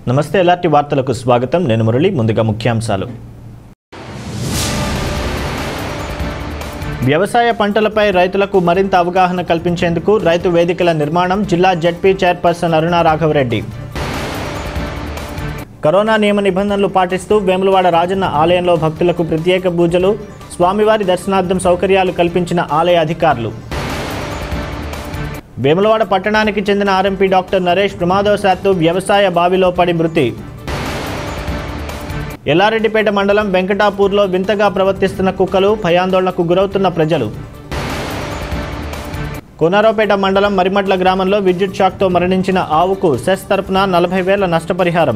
నమస్తే ఎలాంటి వార్తలకు స్వాగతం నేను మురళి ముందుగా ముఖ్యాంశాలు వ్యవసాయ పంటలపై రైతులకు మరింత అవగాహన కల్పించేందుకు రైతు వేదికల నిర్మాణం జిల్లా ZP chairperson Aruna Raghava Reddy corona నియమ నిబంధనలు పాటిస్తూ వేములవాడ రాజన్న ఆలయంలో భక్తులకు ప్రత్యేక పూజలు స్వామివారి దర్శనార్థం సౌకర్యాలు కల్పించిన ఆలయ అధికారులు వేములవాడ పట్టణానికి చెందిన ఆర్ఎంపీ డాక్టర్ నరేష్ ప్రమాదవశాత్తు వ్యవసాయ బావిలో పడి మృతి ఎల్లారెడ్డిపేట మండలం వెంకటాపూర్లో వింతగా ప్రవర్తిస్తున్న కుక్కలు భయాందోళనకు గురవుతున్న ప్రజలు కోనారావుపేట మండలం మరిమట్ల గ్రామంలో విద్యుత్ షాక్తో మరణించిన ఆవుకు సెస్ తరపున నలభై వేల నష్టపరిహారం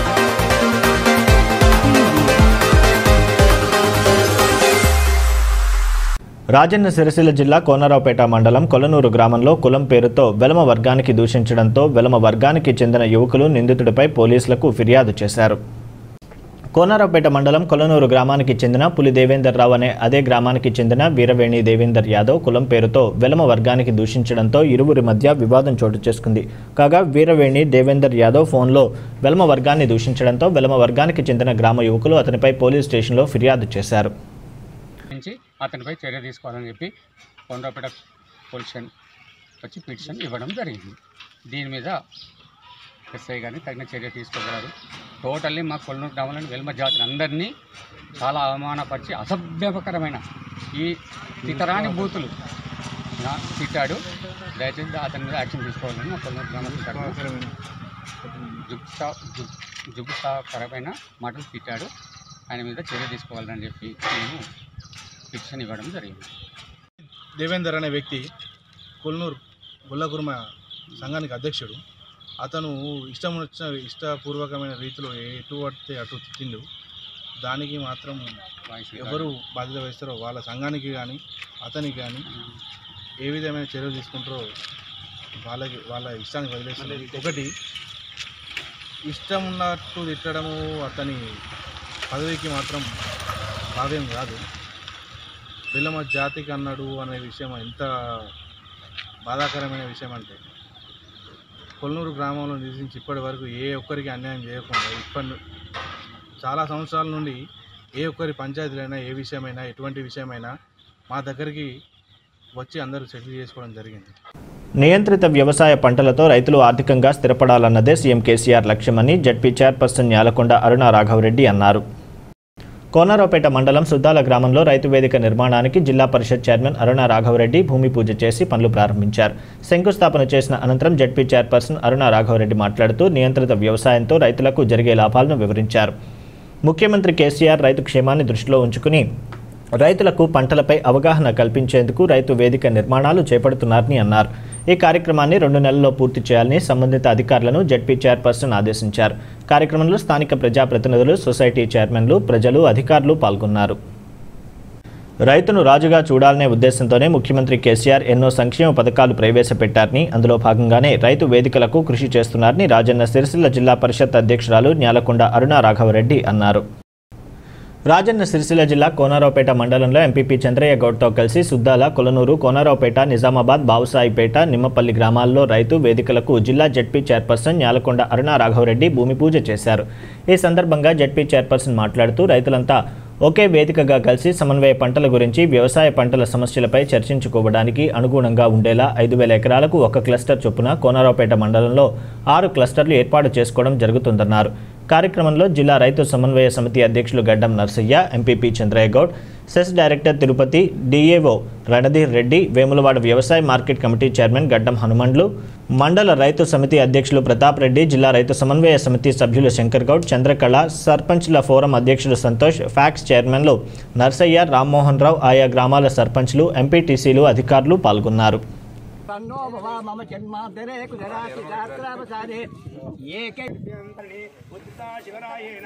రాజన్న సిరిసిల్ల జిల్లా కోనరావుపేట మండలం కొలనూరు గ్రామంలో కులం పేరుతో వెలమ వర్గానికి దూషించడంతో వెలమ వర్గానికి చెందిన యువకులు నిందితుడిపై పోలీసులకు ఫిర్యాదు చేశారు కోనారావుపేట మండలం కొలనూరు గ్రామానికి చెందిన పులి దేవేందర్ రావు అనే అదే గ్రామానికి చెందిన వీరవేణి దేవేందర్ యాదవ్ కులం పేరుతో వెలమ వర్గానికి దూషించడంతో ఇరువురి మధ్య వివాదం చోటు చేసుకుంది కాగా వీరవేణి దేవేందర్ యాదవ్ ఫోన్లో వెలమ వర్గాన్ని దూషించడంతో వెలమ వర్గానికి చెందిన గ్రామ యువకులు అతనిపై పోలీస్ స్టేషన్లో ఫిర్యాదు చేశారు నుంచి అతనిపై చర్య తీసుకోవాలని చెప్పి కొండ్రపేట పోలీస్ స్టేషన్ వచ్చి పిటిషన్ ఇవ్వడం జరిగింది దీని మీద ఎస్ఐ కానీ తగిన చర్య తీసుకోగలరు టోటల్లీ మా కొల్లూరు గ్రామంలోని వెల్మ జాతిని అందరినీ చాలా అవమానపరిచి అసభ్యకరమైన ఈ ఇతరాని బూతులు నా తిట్టాడు దయచేసి అతని మీద యాక్షన్ తీసుకోవాలని మా కొల్లూరు గ్రామ జుగుప్సా జుగుప్సాకరమైన మాటలు తిట్టాడు ఆయన మీద చర్య తీసుకోవాలని చెప్పి నేను పిటిషన్ ఇవ్వడం జరిగింది దేవేందర్ అనే వ్యక్తి కొల్నూరు గొల్లకుర్మ సంఘానికి అధ్యక్షుడు అతను ఇష్టం వచ్చిన ఇష్టపూర్వకమైన రీతిలో ఎటు పడితే అటు తిట్టిండు దానికి మాత్రం వాయిస్ ఎవరు బాధ్యత వహిస్తారో వాళ్ళ సంఘానికి కానీ అతనికి కానీ ఏ విధమైన చర్యలు తీసుకుంటారో వాళ్ళకి వాళ్ళ ఇష్టానికి వదిలేస్తారు ఒకటి ఇష్టం ఉన్నట్టు తిట్టడము అతని పదవికి మాత్రం భావ్యం కాదు విలమ జాతికి అన్నాడు అనే విషయం ఎంత బాధాకరమైన విషయం అంటే కొల్లూరు గ్రామంలో నివసించి ఇప్పటి వరకు ఏ ఒక్కరికి అన్యాయం చేయకుండా ఇప్పటి ను- చాలా సంవత్సరాల నుండి ఏ ఒక్కరి పంచాయతీలైనా ఏ విషయమైనా ఎటువంటి విషయమైనా మా దగ్గరికి వచ్చి అందరూ సెటిల్ చేసుకోవడం జరిగింది నియంత్రిత వ్యవసాయ పంటలతో రైతులు ఆర్థికంగా స్థిరపడాలన్నదే సీఎం కేసీఆర్ లక్ష్యమని జడ్పీ చైర్పర్సన్ న్యాలకొండ అరుణ రాఘవరెడ్డి అన్నారు కోనరావుపేట మండలం సుద్దాల గ్రామంలో రైతు వేదిక నిర్మాణానికి జిల్లా పరిషత్ చైర్మన్ అరుణ రాఘవరెడ్డి భూమి పూజ చేసి పనులు ప్రారంభించారు శంకుస్థాపన చేసిన అనంతరం జడ్పీ చైర్పర్సన్ అరుణ రాఘవరెడ్డి మాట్లాడుతూ నియంత్రిత వ్యవసాయంతో రైతులకు జరిగే లాభాలను వివరించారు ముఖ్యమంత్రి కేసీఆర్ రైతు క్షేమాన్ని దృష్టిలో ఉంచుకుని రైతులకు పంటలపై అవగాహన కల్పించేందుకు రైతు వేదిక నిర్మాణాలు చేపడుతున్నారని అన్నారు ఈ కార్యక్రమాన్ని రెండు నెలల్లో పూర్తి చేయాలని సంబంధిత అధికారులను జడ్పీ చైర్పర్సన్ ఆదేశించారు కార్యక్రమంలో స్థానిక ప్రజాప్రతినిధులు సొసైటీ చైర్మన్లు ప్రజలు అధికారులు పాల్గొన్నారు రైతును రాజుగా చూడాలనే ఉద్దేశంతోనే ముఖ్యమంత్రి కేసీఆర్ ఎన్నో సంక్షేమ పథకాలు ప్రవేశపెట్టారని అందులో భాగంగానే రైతు వేదికలకు కృషి చేస్తున్నారని రాజన్న సిరిసిల్ల జిల్లా పరిషత్ అధ్యక్షురాలు న్యాలకొండ అరుణ రాఘవరెడ్డి అన్నారు రాజన్న సిరిసిల్ల జిల్లా కోనారావుపేట మండలంలో ఎంపీపీ చంద్రయ్య గౌడ్తో కలిసి సుద్దాల కొలనూరు కోనారావుపేట నిజామాబాద్ బావుసాయిపేట నిమ్మపల్లి గ్రామాల్లో రైతు వేదికలకు జిల్లా జడ్పీ చైర్పర్సన్ న్యాలకొండ అరుణ రాఘవరెడ్డి భూమి పూజ చేశారు ఈ సందర్భంగా జడ్పీ చైర్పర్సన్ మాట్లాడుతూ రైతులంతా ఒకే వేదికగా కలిసి సమన్వయ పంటల గురించి వ్యవసాయ పంటల సమస్యలపై చర్చించుకోవడానికి అనుగుణంగా ఉండేలా ఐదు వేల ఎకరాలకు ఒక క్లస్టర్ చొప్పున కోనరావుపేట మండలంలో ఆరు క్లస్టర్లు ఏర్పాటు చేసుకోవడం జరుగుతుందన్నారు కార్యక్రమంలో జిల్లా రైతు సమన్వయ సమితి అధ్యక్షులు Gaddam Narsaiah MPP Chandraiah Goud CESS director Tirupati DAO Ranadheer Reddy Vemulawada వ్యవసాయ మార్కెట్ కమిటీ చైర్మన్ గడ్డం హనుమండ్లు మండల రైతు సమితి అధ్యక్షులు ప్రతాప్ రెడ్డి జిల్లా రైతు సమన్వయ సమితి సభ్యులు శంకర్ గౌడ్ చంద్రకళ సర్పంచ్ల ఫోరం అధ్యక్షులు సంతోష్ ఫ్యాక్స్ చైర్మన్లు నర్సయ్య రామ్మోహన్ రావు ఆయా గ్రామాల సర్పంచ్లు ఎంపీటీసీలు అధికారులు పాల్గొన్నారు तन्नो भवा मम जन्मान्तरे कुजराति शास्त्रावसाने एके उदिता शिवरायेण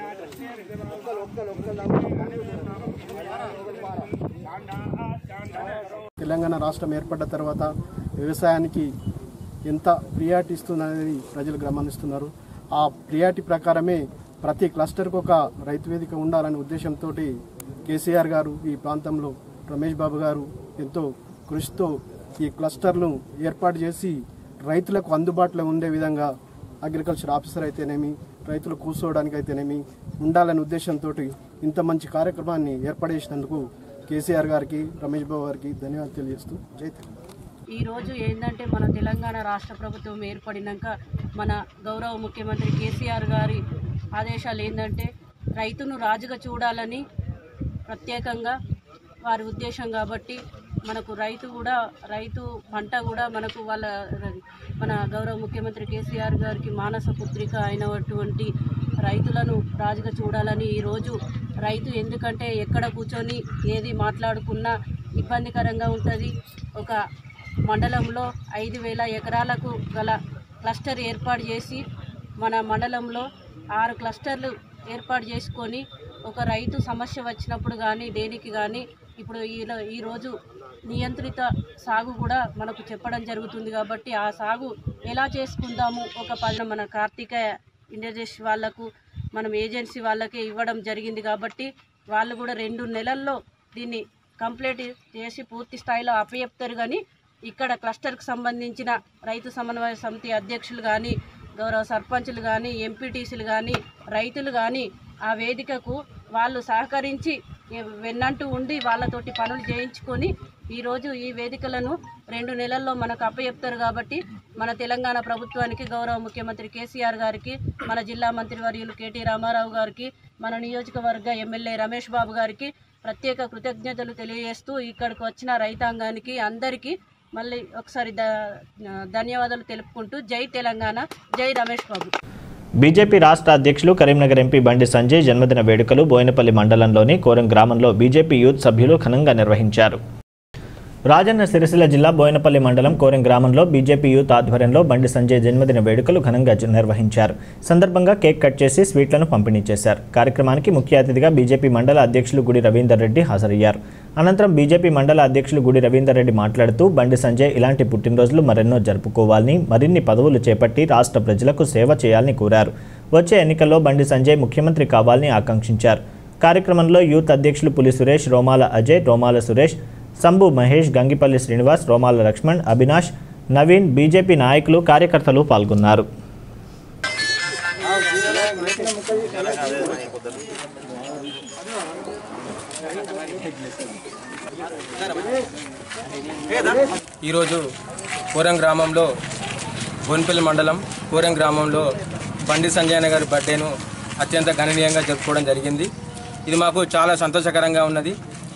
తెలంగాణ రాష్ట్రం ఏర్పడ్డ తర్వాత వ్యవసాయానికి ఎంత ప్రియారిటీ ఇస్తుందనేది ప్రజలు గమనిస్తున్నారు ఆ ప్రియారిటీ ప్రకారమే ప్రతి క్లస్టర్కి ఒక రైతు వేదిక ఉండాలనే ఉద్దేశంతో కేసీఆర్ గారు ఈ ప్రాంతంలో రమేష్ బాబు గారు ఎంతో కృషితో ఈ క్లస్టర్ను ఏర్పాటు చేసి రైతులకు అందుబాటులో ఉండే విధంగా అగ్రికల్చర్ ఆఫీసర్ అయితేనేమి రైతులు కూర్చోవడానికి అయితేనేమి ఉండాలనే ఉద్దేశంతో ఇంత మంచి కార్యక్రమాన్ని ఏర్పడేసినందుకు కేసీఆర్ గారికి రమేష్ బాబు గారికి ధన్యవాదాలు తెలియజేస్తూ జై తెలంగాణ ఈ రోజు ఏంటంటే మన తెలంగాణ రాష్ట్ర ప్రభుత్వం ఏర్పడినాక మన గౌరవ ముఖ్యమంత్రి కేసీఆర్ గారి ఆదేశాలు ఏంటంటే రైతును రాజుగా చూడాలని ప్రత్యేకంగా వారి ఉద్దేశం కాబట్టి మనకు రైతు కూడా రైతు పంట కూడా మనకు వాళ్ళ మన గౌరవ ముఖ్యమంత్రి కేసీఆర్ గారికి మానస పుత్రిక అయినటువంటి రైతులను రాజుగా చూడాలని ఈరోజు రైతు ఎందుకంటే ఎక్కడ కూర్చొని ఏది మాట్లాడుకున్నా ఇబ్బందికరంగా ఉంటుంది ఒక మండలంలో ఐదు వేల ఎకరాలకు గల క్లస్టర్ ఏర్పాటు చేసి మన మండలంలో ఆరు క్లస్టర్లు ఏర్పాటు చేసుకొని ఒక రైతు సమస్య వచ్చినప్పుడు కానీ దేనికి కానీ ఇప్పుడు ఈలో ఈరోజు నియంత్రిత సాగు కూడా మనకు చెప్పడం జరుగుతుంది కాబట్టి ఆ సాగు ఎలా చేసుకుందాము ఒక పది మన కార్తీక ఇండస్ట్రీస్ వాళ్ళకు మనం ఏజెన్సీ వాళ్ళకే ఇవ్వడం జరిగింది కాబట్టి వాళ్ళు కూడా రెండు నెలల్లో దీన్ని కంప్లీట్ చేసి పూర్తి స్థాయిలో అప్పచెప్తారు కానీ ఇక్కడ క్లస్టర్కి సంబంధించిన రైతు సమన్వయ సమితి అధ్యక్షులు కానీ గౌరవ సర్పంచులు కానీ ఎంపీటీసీలు కానీ రైతులు కానీ ఆ వేదికకు వాళ్ళు సహకరించి ఎ- వెన్నంటూ ఉండి వాళ్ళతోటి పనులు చేయించుకొని ఈరోజు ఈ వేదికలను రెండు నెలల్లో మనకు అప్పచెప్తారు కాబట్టి మన తెలంగాణ ప్రభుత్వానికి గౌరవ ముఖ్యమంత్రి కేసీఆర్ గారికి మన జిల్లా మంత్రివర్యులు కేటీ రామారావు గారికి మన నియోజకవర్గ ఎమ్మెల్యే రమేష్ బాబు గారికి ప్రత్యేక కృతజ్ఞతలు తెలియజేస్తూ ఇక్కడికి వచ్చిన రైతాంగానికి అందరికీ మళ్ళీ ఒకసారి ద ధన్యవాదాలు తెలుపుకుంటూ జై తెలంగాణ జై రమేష్ బాబు బీజేపీ రాష్ట్ర అధ్యక్షులు కరీంనగర్ ఎంపీ బండి సంజయ్ జన్మదిన వేడుకలు బోయినపల్లి మండలంలోని కోరం గ్రామంలో బీజేపీ యూత్ సభ్యులు ఘనంగా నిర్వహించారు రాజన్న సిరిసిల్ల జిల్లా బోయినపల్లి మండలం కోరెం గ్రామంలో బీజేపీ యూత్ ఆధ్వర్యంలో బండి సంజయ్ జన్మదిన వేడుకలు ఘనంగా జ- నిర్వహించారు సందర్భంగా కేక్ కట్ చేసి స్వీట్లను పంపిణీ చేశారు కార్యక్రమానికి ముఖ్య అతిథిగా బీజేపీ మండల అధ్యక్షులు గుడి రవీందర్ రెడ్డి హాజరయ్యారు అనంతరం బీజేపీ మండల అధ్యక్షులు గుడి రవీందర్ రెడ్డి మాట్లాడుతూ బండి సంజయ్ ఇలాంటి పుట్టినరోజులు మరెన్నో జరుపుకోవాలని మరిన్ని పదవులు చేపట్టి రాష్ట్ర ప్రజలకు సేవ చేయాలని కోరారు వచ్చే ఎన్నికల్లో బండి సంజయ్ ముఖ్యమంత్రి కావాలని ఆకాంక్షించారు కార్యక్రమంలో యూత్ అధ్యక్షులు పులి సురేష్ రోమాల అజయ్ రోమాల సురేష్ సంభు మహేష్ గంగిపల్లి శ్రీనివాస్ రోమాల లక్ష్మణ్ అవినాష్ నవీన్ బీజేపీ నాయకులు కార్యకర్తలు పాల్గొన్నారు ఈరోజు కోరం గ్రామంలో బోన్పల్లి మండలం కోరం గ్రామంలో బండి సంజయన గారి బర్త్డేను అత్యంత గణనీయంగా జరుపుకోవడం జరిగింది ఇది మాకు చాలా సంతోషకరంగా ఉన్నది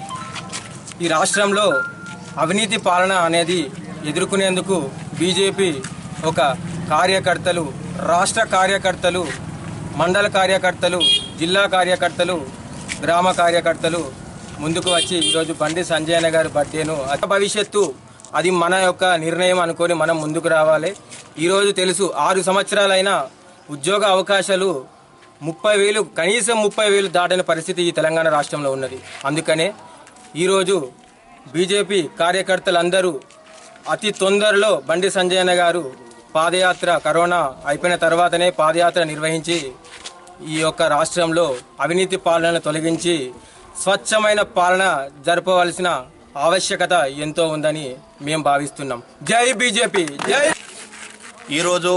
ఈ రాష్ట్రంలో అవినీతి పాలన అనేది ఎదుర్కొనేందుకు బీజేపీ ఒక కార్యకర్తలు రాష్ట్ర కార్యకర్తలు మండల కార్యకర్తలు జిల్లా కార్యకర్తలు గ్రామ కార్యకర్తలు ముందుకు వచ్చి ఈరోజు బండి సంజయన గారి బర్త్డేను అత భవిష్యత్తు అది మన యొక్క నిర్ణయం అనుకొని మనం ముందుకు రావాలి ఈరోజు తెలుసు ఆరు సంవత్సరాలైన ఉద్యోగ అవకాశాలు ముప్పై వేలు కనీసం ముప్పై వేలు దాటిన పరిస్థితి ఈ తెలంగాణ రాష్ట్రంలో ఉన్నది అందుకనే ఈరోజు బీజేపీ కార్యకర్తలందరూ అతి తొందరలో బండి సంజయన గారు పాదయాత్ర కరోనా అయిపోయిన తర్వాతనే పాదయాత్ర నిర్వహించి ఈ యొక్క రాష్ట్రంలో అవినీతి పాలనను తొలగించి స్వచ్ఛమైన పాలన జరపవలసిన ఆవశ్యకత ఎంతో ఉందని మేము భావిస్తున్నాం జై బీజేపీ జై ఈరోజు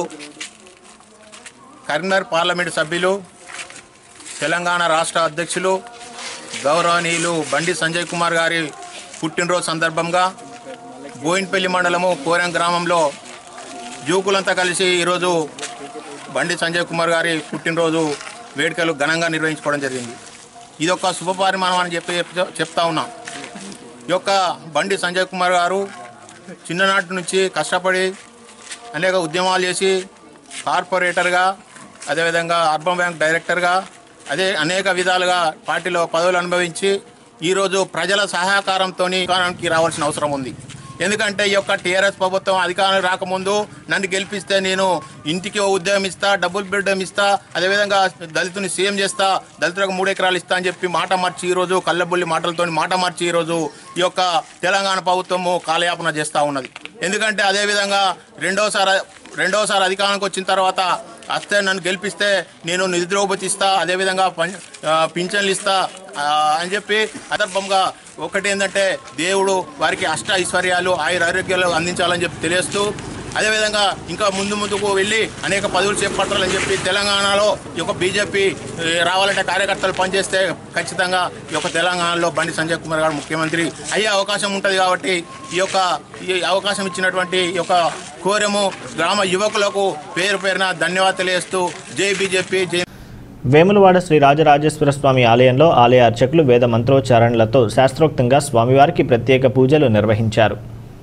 కరీంనగర్ పార్లమెంటు సభ్యులు తెలంగాణ రాష్ట్ర అధ్యక్షులు గౌరవనీయులు బండి సంజయ్ కుమార్ గారి పుట్టినరోజు సందర్భంగా బోయిన్పల్లి మండలము కోరం గ్రామంలో యువకులంతా కలిసి ఈరోజు బండి సంజయ్ కుమార్ గారి పుట్టినరోజు వేడుకలు ఘనంగా నిర్వహించుకోవడం జరిగింది ఇది ఒక శుభపరిమాణం అని చెప్పి చెప్- చెప్తా ఉన్నాం ఈ యొక్క బండి సంజయ్ కుమార్ గారు చిన్ననాటి నుంచి కష్టపడి అనేక ఉద్యమాలు చేసి కార్పొరేటర్గా అదేవిధంగా అర్బన్ బ్యాంక్ డైరెక్టర్గా అదే అనేక విధాలుగా పార్టీలో పదవులు అనుభవించి ఈరోజు ప్రజల సహకారంతో అధికారానికి రావాల్సిన అవసరం ఉంది ఎందుకంటే ఈ యొక్క టీఆర్ఎస్ ప్రభుత్వం అధికారం రాకముందు నన్ను గెలిపిస్తే నేను ఇంటికి ఓ ఉద్యోగం ఇస్తా డబుల్ బెడ్రూమ్ ఇస్తా అదేవిధంగా దళితుని సీఎం చేస్తా దళితులకు మూడు ఎకరాలు ఇస్తా అని చెప్పి మాట మార్చి ఈరోజు కళ్ళబుల్లి మాటలతో మాట మార్చి ఈరోజు ఈ యొక్క తెలంగాణ ప్రభుత్వము కాలయాపన చేస్తూ ఉన్నది ఎందుకంటే అదేవిధంగా రెండోసారి రెండోసారి అధికారానికి వచ్చిన తర్వాత వస్తే నన్ను గెలిపిస్తే నేను నిద్రోపతి ఇస్తా అదేవిధంగా పం- ఆ, పింఛన్లు ఇస్తా ఆ, అని చెప్పి అదర్భంగా ఒకటి ఏంటంటే దేవుడు వారికి అష్ట ఐశ్వర్యాలు ఆయుర ఆరోగ్యాలు అందించాలని చెప్పి తెలియస్తూ అదేవిధంగా ఇంకా ముందు ముందుకు వెళ్ళి అనేక పదవులు చేపట్టాలని చెప్పి తెలంగాణలో ఈ యొక్క బీజేపీ ఏ, రావాలంటే కార్యకర్తలు పనిచేస్తే ఖచ్చితంగా ఈ యొక్క తెలంగాణలో బండి సంజయ్ కుమార్ గారు ముఖ్యమంత్రి అయ్యే అవకాశం ఉంటుంది కాబట్టి ఈ యొక్క ఈ అవకాశం ఇచ్చినటువంటి ఈ యొక్క కోరము గ్రామ యువకులకు పేరు పేరున ధన్యవాదాలు తెలియజేస్తూ జై బీజేపీ జై వేములవాడ శ్రీ రాజరాజేశ్వర స్వామి ఆలయంలో ఆలయ అర్చకులు వేద మంత్రోచ్చారణలతో శాస్త్రోక్తంగా స్వామివారికి ప్రత్యేక పూజలు నిర్వహించారు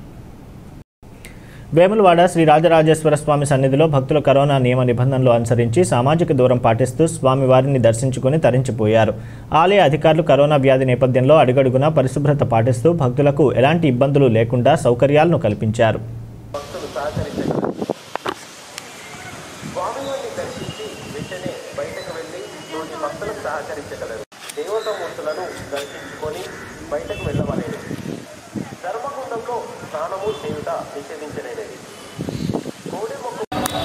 వేములవాడ శ్రీ రాజరాజేశ్వర స్వామి సన్నిధిలో భక్తులు కరోనా నియమ నిబంధనలు అనుసరించి సామాజిక దూరం పాటిస్తూ స్వామివారిని దర్శించుకుని తరించిపోయారు ఆలయ అధికారులు కరోనా వ్యాధి నేపథ్యంలో అడుగడుగునా పరిశుభ్రత పాటిస్తూ భక్తులకు ఎలాంటి ఇబ్బందులు లేకుండా సౌకర్యాలను కల్పించారు స్వామివారిని దర్శించి వెంటనే బయటకు వెళ్ళి తోటి భక్తులకు సహకరించగలరు దేవతామూర్తులను దర్శించుకొని బయటకు వెళ్ళవలేదు ధర్మగుండంలో స్నానము చేయుట నిషేధించలేనిది కోడి మొక్కు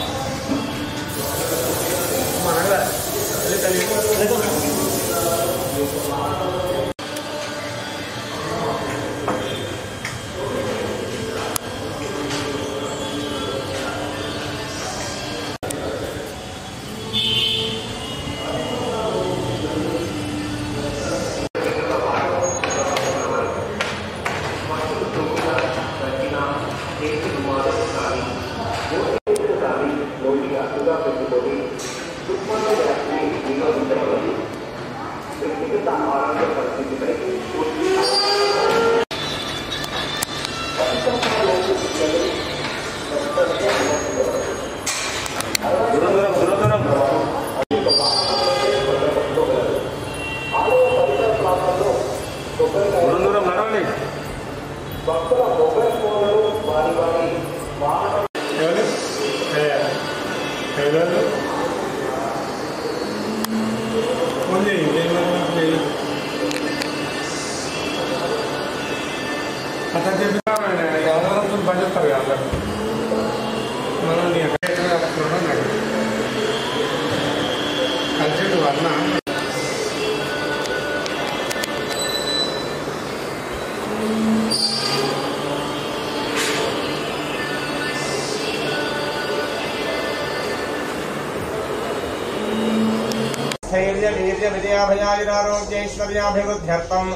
स्थैर्यवीर्यविजयाभयायुरारोग्यैश्वर्याभिवृद्ध्यर्थम्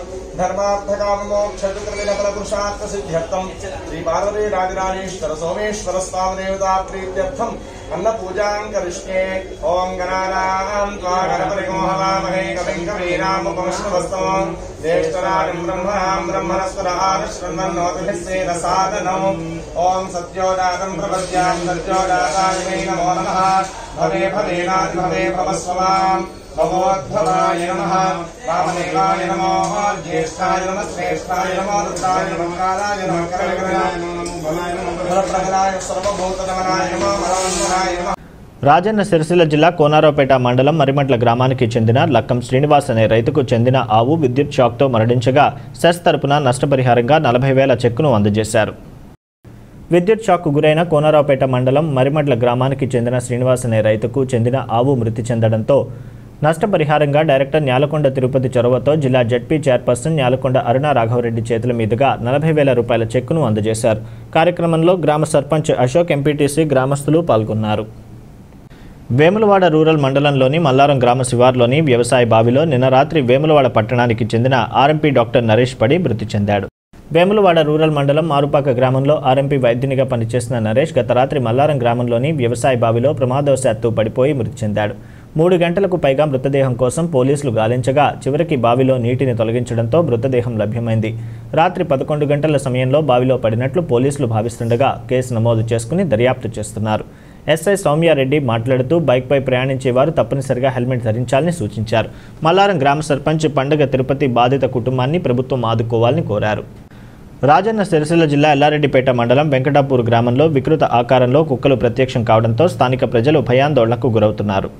धर्मार्थकाममोक्षचतुर्विधफलपुरुषार्थसिद्ध्यर्थम् श्रीपार्वती राजराजेश्वर सोमेश्वर स्वामदेवता प्रीत्यर्थम् अन्नपूजाम् करिष्ये ॐ गणानाम् त्वा गणपतिमोहवामहे कविम् कवीनामुपमश्रवस्तमम् ज्येष्ठराजम् ब्रह्मणाम् ब्रह्मणस्वराश्रन्नोतिभिः सेदसादनम् ॐ सत्योदातम् प्रपद्याम् सत्योदाताय नमो नमः भवे भवेनाद्भवे भवस्वमाम् भगवद्भवाय नमः वामदेवाय नमो ज्येष्ठाय नमः श्रेष्ठाय नमो रुद्राय नमः कालाय नमः करविग्रहाय नमः भवाय नमः भरप्रगराय सर्वभूतगमनाय नमः मनोन्मनाय नमः రాజన్న సిరిసిల్ల జిల్లా కోనారావుపేట మండలం మరిమట్ల గ్రామానికి చెందిన లక్కం శ్రీనివాస్ అనే రైతుకు చెందిన ఆవు విద్యుత్ షాక్తో మరణించగా సెస్ తరపున నష్టపరిహారంగా నలభై వేల చెక్కును అందజేశారు విద్యుత్ షాక్కు గురైన కోనరావుపేట మండలం మరిమడ్ల గ్రామానికి చెందిన శ్రీనివాస్ అనే రైతుకు చెందిన ఆవు మృతి చెందడంతో నష్టపరిహారంగా డైరెక్టర్ న్యాలకొండ తిరుపతి చొరవతో జిల్లా జడ్పీ చైర్పర్సన్ న్యాలకొండ అరుణ రాఘవరెడ్డి చేతుల మీదుగా నలభై వేల రూపాయల చెక్కును అందజేశారు కార్యక్రమంలో గ్రామ సర్పంచ్ అశోక్ ఎంపీటీసీ గ్రామస్తులు పాల్గొన్నారు వేములవాడ రూరల్ మండలంలోని మల్లారం గ్రామ శివార్లోని వ్యవసాయ బావిలో నిన్న రాత్రి వేములవాడ పట్టణానికి చెందిన ఆర్ఎంపీ డాక్టర్ నరేష్ పడి మృతి చెందాడు వేములవాడ రూరల్ మండలం మారుపాక గ్రామంలో ఆర్ఎంపీ వైద్యునిగా పనిచేసిన నరేష్ గత రాత్రి మల్లారం గ్రామంలోని వ్యవసాయ బావిలో ప్రమాదవశాత్తు పడిపోయి మృతి చెందాడు మూడు గంటలకు పైగా మృతదేహం కోసం పోలీసులు గాలించగా చివరికి బావిలో నీటిని తొలగించడంతో మృతదేహం లభ్యమైంది రాత్రి పదకొండు గంటల సమయంలో బావిలో పడినట్లు పోలీసులు భావిస్తుండగా కేసు నమోదు చేసుకుని దర్యాప్తు చేస్తున్నారు ఎస్ఐ సౌమ్యారెడ్డి మాట్లాడుతూ బైక్పై ప్రయాణించే వారు తప్పనిసరిగా హెల్మెట్ ధరించాలని సూచించారు మల్లారం గ్రామ సర్పంచ్ పండుగ తిరుపతి బాధిత కుటుంబాన్ని ప్రభుత్వం ఆదుకోవాలని కోరారు రాజన్న సిరిసిల్ల జిల్లా ఎల్లారెడ్డిపేట మండలం వెంకటాపూర్ గ్రామంలో వికృత ఆకారంలో కుక్కలు ప్రత్యక్షం కావడంతో స్థానిక ప్రజలు భయాందోళనకు గురవుతున్నారు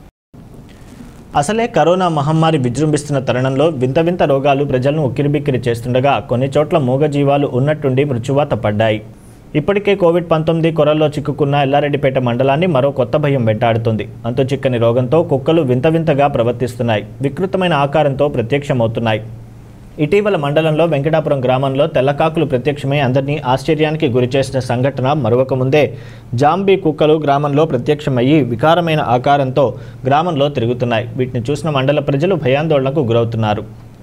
అసలే కరోనా మహమ్మారి విజృంభిస్తున్న తరుణంలో వింత వింత రోగాలు ప్రజలను ఉక్కిరిబిక్కిరి చేస్తుండగా కొన్ని చోట్ల మూగజీవాలు ఉన్నట్టుండి మృత్యువాత పడ్డాయి ఇప్పటికే కోవిడ్ పంతొమ్మిది కొరల్లో చిక్కుకున్న ఎల్లారెడ్డిపేట మండలాన్ని మరో కొత్త భయం వెంటాడుతుంది అంతు చిక్కని రోగంతో కుక్కలు వింత వింతగా ప్రవర్తిస్తున్నాయి వికృతమైన ఆకారంతో ప్రత్యక్షమవుతున్నాయి ఇటీవల మండలంలో వెంకటాపురం గ్రామంలో తెల్లకాకులు ప్రత్యక్షమై అందరినీ ఆశ్చర్యానికి గురిచేసిన సంఘటన మరొక ముందే జాంబీ కుక్కలు గ్రామంలో ప్రత్యక్షమయ్యి వికారమైన ఆకారంతో గ్రామంలో తిరుగుతున్నాయి వీటిని చూసిన మండల ప్రజలు భయాందోళనకు గురవుతున్నారు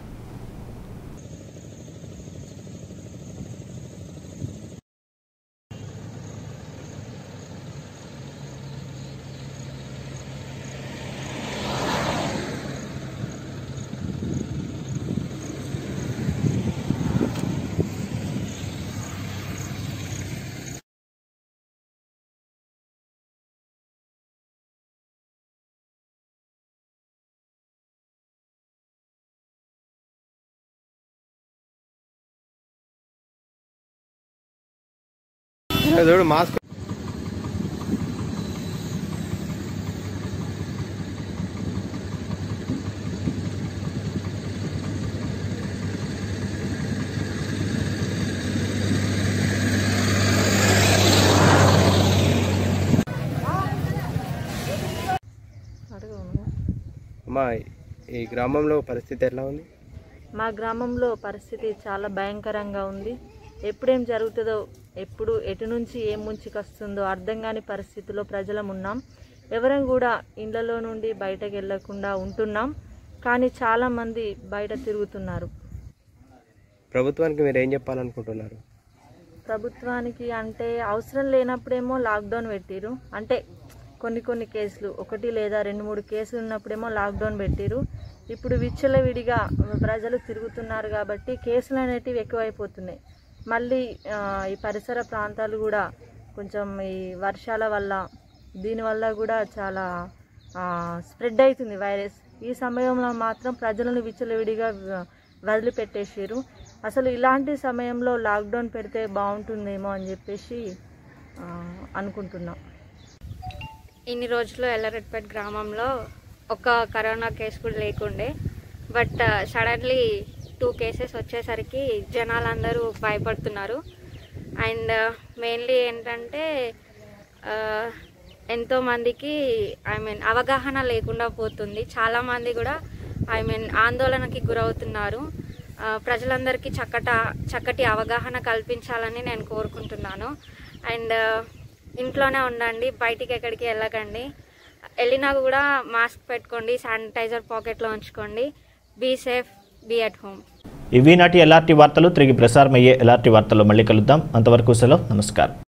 మాస్క్ అమ్మా ఈ గ్రామంలో పరిస్థితి ఎట్లా ఉంది మా గ్రామంలో పరిస్థితి చాలా భయంకరంగా ఉంది ఎప్పుడేం జరుగుతుందో ఎప్పుడు ఎటు నుంచి ఏం ముంచుకొస్తుందో అర్థం కాని పరిస్థితిలో ప్రజలం ఉన్నాం ఎవరం కూడా ఇండ్లలో నుండి బయటకు వెళ్లకుండా ఉంటున్నాం కానీ చాలామంది బయట తిరుగుతున్నారు ప్రభుత్వానికి మీరు ఏం చెప్పాలనుకుంటున్నారు ప్రభుత్వానికి అంటే అవసరం లేనప్పుడేమో లాక్డౌన్ పెట్టిరు అంటే కొన్ని కొన్ని కేసులు ఒకటి లేదా రెండు మూడు కేసులు ఉన్నప్పుడేమో లాక్డౌన్ పెట్టిరు ఇప్పుడు విచ్చలవిడిగా ప్రజలు తిరుగుతున్నారు కాబట్టి కేసులు అనేటివి ఎక్కువైపోతున్నాయి మళ్ళీ ఆ, ఈ పరిసర ప్రాంతాలు కూడా కొంచెం ఈ వర్షాల వల్ల దీనివల్ల కూడా చాలా స్ప్రెడ్ అవుతుంది వైరస్ ఈ సమయంలో మాత్రం ప్రజలను విచ్చలవిడిగా వ- వదిలిపెట్టేసారు అసలు ఇలాంటి సమయంలో లాక్డౌన్ పెడితే బాగుంటుందేమో అని చెప్పేసి ఆ, అనుకుంటున్నాం ఇన్ని రోజులు ఎల్లారెడ్డిపేట గ్రామంలో ఒక కరోనా కేసు కూడా లేకుండే బట్ సడన్లీ టూ కేసెస్ వచ్చేసరికి జనాలందరూ భయపడుతున్నారు అండ్ మెయిన్లీ ఏంటంటే ఆ, ఎంతో మందికి ఐ మీన్ అవగాహన లేకుండా పోతుంది చాలామంది కూడా ఐ మీన్ ఆందోళనకి గురవుతున్నారు ఆ, ప్రజలందరికీ చక్కట చక్కటి అవగాహన కల్పించాలని నేను కోరుకుంటున్నాను అండ్ ఇంట్లోనే ఉండండి బయటికి ఎక్కడికి వెళ్ళకండి వెళ్ళినా కూడా మాస్క్ పెట్టుకోండి శానిటైజర్ పాకెట్లో ఉంచుకోండి be safe be at home ఇవి నాటి ఎల్ఆర్టీ వార్తలు తిరిగి ప్రసారమయ్యే ఎల్ఆర్టీ వార్తల్లో మళ్ళీ కలుద్దాం అంతవరకు సెలవు నమస్కారం